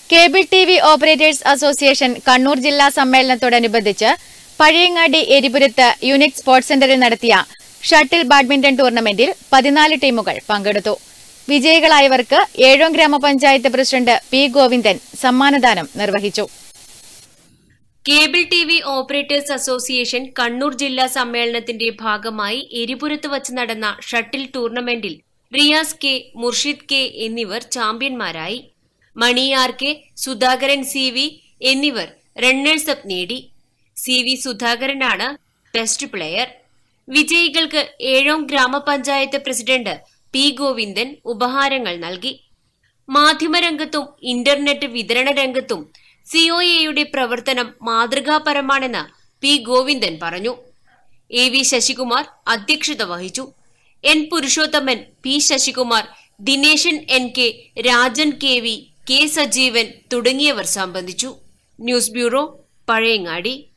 cable T V operators association Kannur ജില്ലാ സമ്മേളനത്തോടനുബന്ധിച്ച് പഴയങ്ങാടി എരിപുരത്ത് യൂണിക് സ്പോർട്സ് സെന്ററിൽ നടത്തിയ ഷട്ടിൽ ബാഡ്മിന്റൺ ടൂർണമെന്റിൽ പതിനാല് ടീമുകൾ പങ്കെടുത്തു വിജയികളായവർക്ക് ഏഴോം ഗ്രാമപഞ്ചായത്ത് പ്രസിഡന്റ് പി ഗോവിന്ദൻ സമ്മാനദാനം നിർവഹിച്ചു cable T V operators association Kannur ജില്ലാ സമ്മേളനത്തിന്റെ ഭാഗമായി എരിപുരത്ത് വച്ച് നടന്ന ഷട്ടിൽ ടൂർണമെന്റിൽ റിയാസ് കെ മുർഷിദ് കെ എന്നിവർ ചാമ്പ്യന്മാരായി Mani R K Sudhakaran C V എന്നിവർ റണ്ണേഴ്സ് അപ്പ് നേടി സി വി സുധാകരനാണ് ബെസ്റ്റ് പ്ലെയർ വിജയികൾക്ക് ഏഴോം ഗ്രാമപഞ്ചായത്ത് പ്രസിഡന്റ് പി ഗോവിന്ദൻ ഉപഹാരങ്ങൾ നൽകി മാധ്യമരംഗത്തും ഇന്റർനെറ്റ് വിതരണ രംഗത്തും സിഒഎയുടെ പ്രവർത്തനം മാതൃകാപരമാണെന്ന് പി ഗോവിന്ദൻ പറഞ്ഞു എ വി ശശികുമാർ അധ്യക്ഷത വഹിച്ചു N Purushothaman P Sasikumar Dineshan N K Rajan K V K Sajeevan തുടങ്ങിയവർ സംബന്ധിച്ചു ന്യൂസ് ബ്യൂറോ പഴയങ്ങാടി